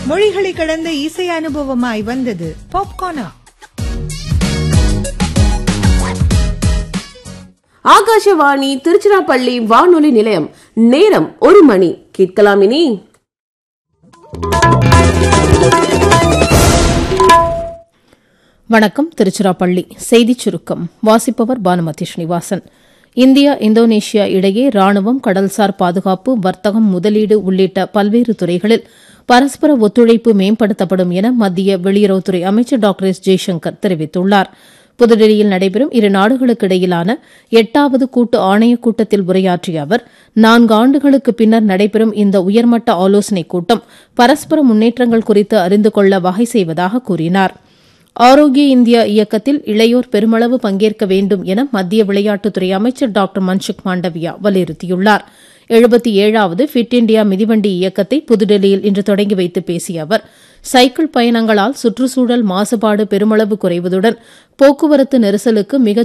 மொழிகளை கடந்த இசை அனுபவமாய் வந்தது பாப்கார்னா ஆகாஷவாணி திருச்சிராப்பள்ளி வானொலி நிலையம் நேரம் ஒரு மணி கேட்கலாம் இனி வணக்கம் திருச்சிராப்பள்ளி செய்திச் சுருக்கம் வாசிப்பவர் பானுமதி ஸ்ரீனிவாசன் இந்தியா இந்தோனேஷியா இடையே ராணுவம் கடல்சார் பாதுகாப்பு வர்த்தகம் முதலீடு உள்ளிட்ட பல்வேறு துறைகளில் பரஸ்பர ஒத்துழைப்பு மேம்படுத்தப்படும் என மத்திய வெளியுறவுத்துறை அமைச்சர் டாக்டர் எஸ் ஜெய்சங்கர் தெரிவித்துள்ளார் புதுடெல்லியில் நடைபெறும் இரு நாடுகளுக்கு இடையிலான எட்டாவது கூட்டு ஆணையக் கூட்டத்தில் உரையாற்றிய அவர் நான்கு ஆண்டுகளுக்கு பின்னர் நடைபெறும் இந்த உயர்மட்ட ஆலோசனைக் கூட்டம் பரஸ்பர முன்னேற்றங்கள் குறித்து அறிந்து கொள்ள வகை செய்வதாக கூறினாா் ஆரோக்கிய இந்தியா இயக்கத்தில் இளையோர் பெருமளவு பங்கேற்க வேண்டும் என மத்திய விளையாட்டுத்துறை அமைச்சர் டாக்டர் மன்சுக் மாண்டவியா வலியுறுத்தியுள்ளார் எழுபத்தி ஏழாவது ஃபிட் இண்டியா மிதிவண்டி இயக்கத்தை புதுடெல்லியில் இன்று தொடங்கி வைத்து பேசிய அவர் சைக்கிள் பயணங்களால் சுற்றுச்சூழல் மாசுபாடு பெருமளவு குறைவதுடன் போக்குவரத்து நெரிசலுக்கு மிகச்